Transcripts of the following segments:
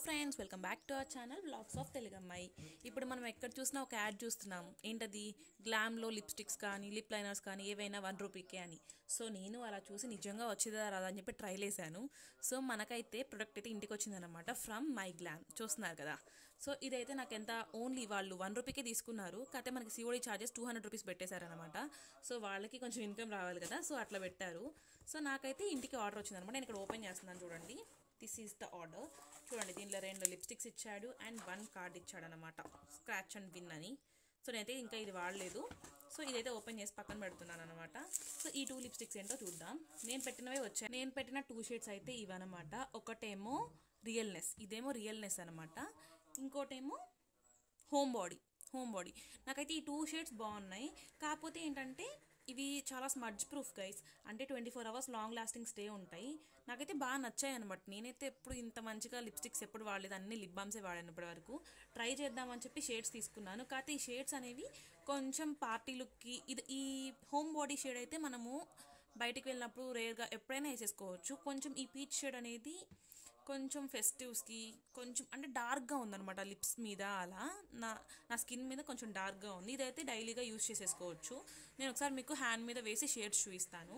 friends welcome back to our channel blogs of Telugammayi ఇప్పుడు మనం ఎక్కడ చూసినా ఒక యాడ్ చూస్తున్నాం ఏంటది గ్లామ్లో లిప్స్టిక్స్ కానీ లిప్ లైనర్స్ కానీ ఏవైనా వన్ రూపీకే అని సో నేను అలా చూసి నిజంగా వచ్చేదా రాదా అని చెప్పి ట్రైల్ వేసాను సో మనకైతే ప్రొడక్ట్ అయితే ఇంటికి వచ్చిందనమాట ఫ్రమ్ మై గ్లామ్ చూస్తున్నారు కదా సో ఇదైతే నాకు ఎంత ఓన్లీ వాళ్ళు వన్ రూపీకే తీసుకున్నారు కాకపోతే మనకి COD charges two hundred rupees పెట్టేశారనమాట సో వాళ్ళకి కొంచెం ఇన్కమ్ రావాలి కదా సో అట్లా పెట్టారు సో నాకైతే ఇంటికి ఆర్డర్ వచ్చిందనమాట నేను ఇక్కడ ఓపెన్ చేస్తున్నాను చూడండి దిస్ ఈస్ ద ఆర్డర్ చూడండి దీనిలో రెండు లిప్స్టిక్స్ ఇచ్చాడు అండ్ వన్ కార్డ్ ఇచ్చాడు అనమాట స్క్రాచ్ అండ్ విన్ అని సో నేనైతే ఇంకా ఇది వాడలేదు సో ఇదైతే ఓపెన్ చేసి పక్కన పెడుతున్నాను అనమాట సో ఈ టూ లిప్స్టిక్స్ ఏంటో చూద్దాం నేను పెట్టినవే వచ్చాయి నేను పెట్టిన టూ షేడ్స్ అయితే ఇవన్నమాట ఒకటేమో రియల్నెస్ ఇదేమో రియల్నెస్ అనమాట ఇంకోటేమో హోమ్ బాడీ హోమ్ బాడీ నాకైతే ఈ టూ షేడ్స్ బాగున్నాయి కాకపోతే ఏంటంటే ఇవి చాలా స్మడ్జ్ ప్రూఫ్ గైస్ అంటే twenty four hours long lasting stay ఉంటాయి నాకైతే బాగా నచ్చాయి అనమాట నేనైతే ఎప్పుడు ఇంత మంచిగా లిప్స్టిక్స్ ఎప్పుడు వాడలేదు అన్ని లిప్ బామ్సే వాడాను ఇప్పటి వరకు ట్రై చేద్దామని చెప్పి షేడ్స్ తీసుకున్నాను కాకపోతే ఈ షేడ్స్ అనేవి కొంచెం పార్టీ లుక్కి ఇది ఈ హోమ్ బాడీ షేడ్ అయితే మనము బయటికి వెళ్ళినప్పుడు రేర్గా ఎప్పుడైనా వేసేసుకోవచ్చు కొంచెం ఈ పీచ్ షేడ్ అనేది కొంచెం ఫెస్టివ్స్కి కొంచెం అంటే డార్క్గా ఉందన్నమాట లిప్స్ మీద అలా నా నా స్కిన్ మీద కొంచెం డార్క్గా ఉంది ఇదైతే డైలీగా యూస్ చేసేసుకోవచ్చు నేను ఒకసారి మీకు హ్యాండ్ మీద వేసి షేడ్స్ చూపిస్తాను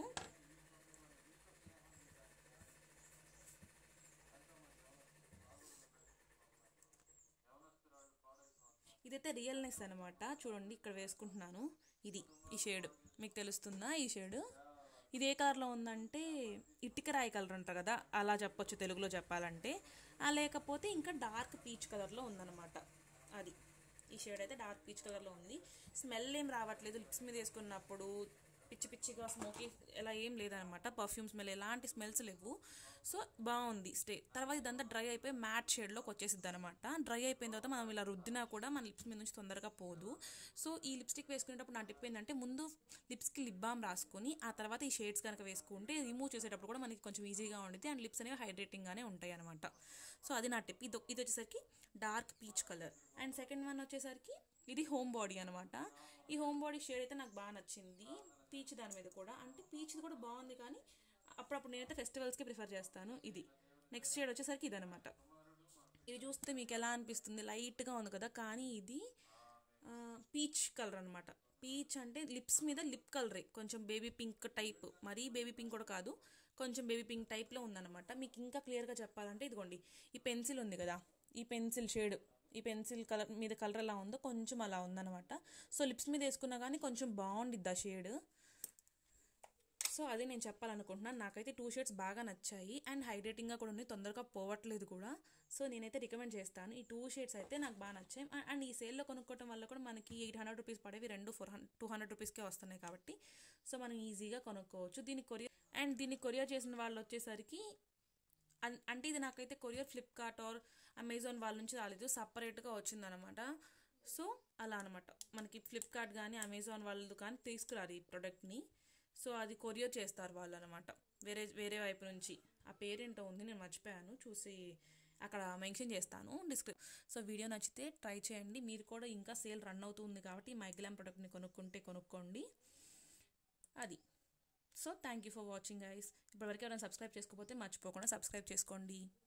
ఇదైతే రియల్నెస్ అనమాట చూడండి ఇక్కడ వేసుకుంటున్నాను ఇది ఈ షేడ్ మీకు తెలుస్తుందా ఈ షేడ్ ఇది ఏ కలర్లో ఉందంటే ఇటుక రాయి కలర్ అంటారు కదా అలా చెప్పొచ్చు తెలుగులో చెప్పాలంటే ఆ లేకపోతే ఇంకా డార్క్ పీచ్ కలర్లో ఉందన్నమాట అది ఈ షేడ్ అయితే డార్క్ పీచ్ కలర్లో ఉంది స్మెల్ ఏం రావట్లేదు లిప్స్ మీద వేసుకున్నప్పుడు పిచ్చి పిచ్చిగా స్మోకీ ఎలా ఏం లేదనమాట పర్ఫ్యూమ్ స్మెల్ ఎలాంటి స్మెల్స్ లేవు సో బాగుంది స్టే తర్వాత ఇదంతా డ్రై అయిపోయి మ్యాట్ షేడ్లోకి వచ్చేసిద్ది అనమాట డ్రై అయిపోయిన తర్వాత మనం ఇలా రుద్దినా కూడా మన లిప్స్ మీద నుంచి తొందరగా పోదు సో ఈ లిప్స్టిక్ వేసుకునేటప్పుడు నా టిప్ ఏంటంటే ముందు లిప్స్కి లిప్ బామ్ రాసుకొని ఆ తర్వాత ఈ షేడ్స్ కనుక వేసుకుంటే రిమూవ్ చేసేటప్పుడు కూడా మనకి కొంచెం ఈజీగా ఉంటుంది అండ్ లిప్స్ అనేవి హైడ్రేటింగ్గానే ఉంటాయి అనమాట సో అది నా టిప్ ఇది ఇది వచ్చేసరికి dark peach colour and second one వచ్చేసరికి ఇది హోమ్ బాడీ అనమాట ఈ హోమ్ బాడీ షేడ్ అయితే నాకు బాగా నచ్చింది పీచ్ దాని మీద కూడా అంటే పీచ్ కూడా బాగుంది కానీ అప్పుడప్పుడు నేనైతే ఫెస్టివల్స్కి ప్రిఫర్ చేస్తాను ఇది నెక్స్ట్ షేడ్ వచ్చేసరికి ఇదనమాట ఇది చూస్తే మీకు ఎలా అనిపిస్తుంది లైట్గా ఉంది కదా కానీ ఇది పీచ్ కలర్ అనమాట పీచ్ అంటే లిప్స్ మీద లిప్ కలరే కొంచెం బేబీ పింక్ టైప్ మరీ బేబీ పింక్ కూడా కాదు కొంచెం బేబీ పింక్ టైప్లో ఉందన్నమాట మీకు ఇంకా క్లియర్గా చెప్పాలంటే ఇదిగోండి ఈ పెన్సిల్ ఉంది కదా ఈ పెన్సిల్ షేడ్ ఈ పెన్సిల్ కలర్ మీద కలర్ ఎలా ఉందో కొంచెం అలా ఉందన్నమాట సో లిప్స్ మీద వేసుకున్నా కానీ కొంచెం బాగుండిద్ది ఆ షేడ్ సో అది నేను చెప్పాలనుకుంటున్నాను నాకైతే టూ షేడ్స్ బాగా నచ్చాయి అండ్ హైడ్రేటింగ్గా కూడా ఉన్నాయి తొందరగా పోవట్లేదు కూడా సో నేనైతే రికమెండ్ చేస్తాను ఈ టూ షేడ్స్ అయితే నాకు బాగా నచ్చాయి అండ్ ఈ సేల్లో కొనుక్కోవడం వల్ల కూడా మనకి ఎయిట్ హండ్రెడ్ రూపీస్ పడేవి రెండు ఫోర్ హండ్రెడ్ టూ హండ్రెడ్ రూపీస్కే వస్తున్నాయి కాబట్టి సో మనం ఈజీగా కొనుక్కోవచ్చు దీన్ని కొరియర్ అండ్ దీన్ని కొరియర్ చేసిన వాళ్ళు వచ్చేసరికి అంటే ఇది నాకైతే కొరియర్ ఫ్లిప్కార్ట్ ఆర్ అమెజాన్ వాళ్ళ నుంచి రాలేదు సపరేట్గా వచ్చిందనమాట సో అలా అనమాట మనకి ఫ్లిప్కార్ట్ కానీ అమెజాన్ వాళ్ళు కానీ తీసుకురారు ఈ ప్రోడక్ట్ని సో అది కొరియర్ చేస్తారు వాళ్ళు అనమాట వేరే వేరే వైపు నుంచి ఆ పేరేంటో ఉంది నేను మర్చిపోయాను చూసి అక్కడ మెన్షన్ చేస్తాను డిస్క్రిప్ సో వీడియో నచ్చితే ట్రై చేయండి మీరు కూడా ఇంకా సేల్ రన్ అవుతుంది కాబట్టి మైగ్లామ్ ప్రోడక్ట్ని కొనుక్కుంటే కొనుక్కోండి అది so thank you for watching guys ఇప్పటివరకు ఎవరైనా సబ్స్క్రైబ్ చేసుకోకపోతే మర్చిపోకుండా సబ్స్క్రైబ్ చేసుకోండి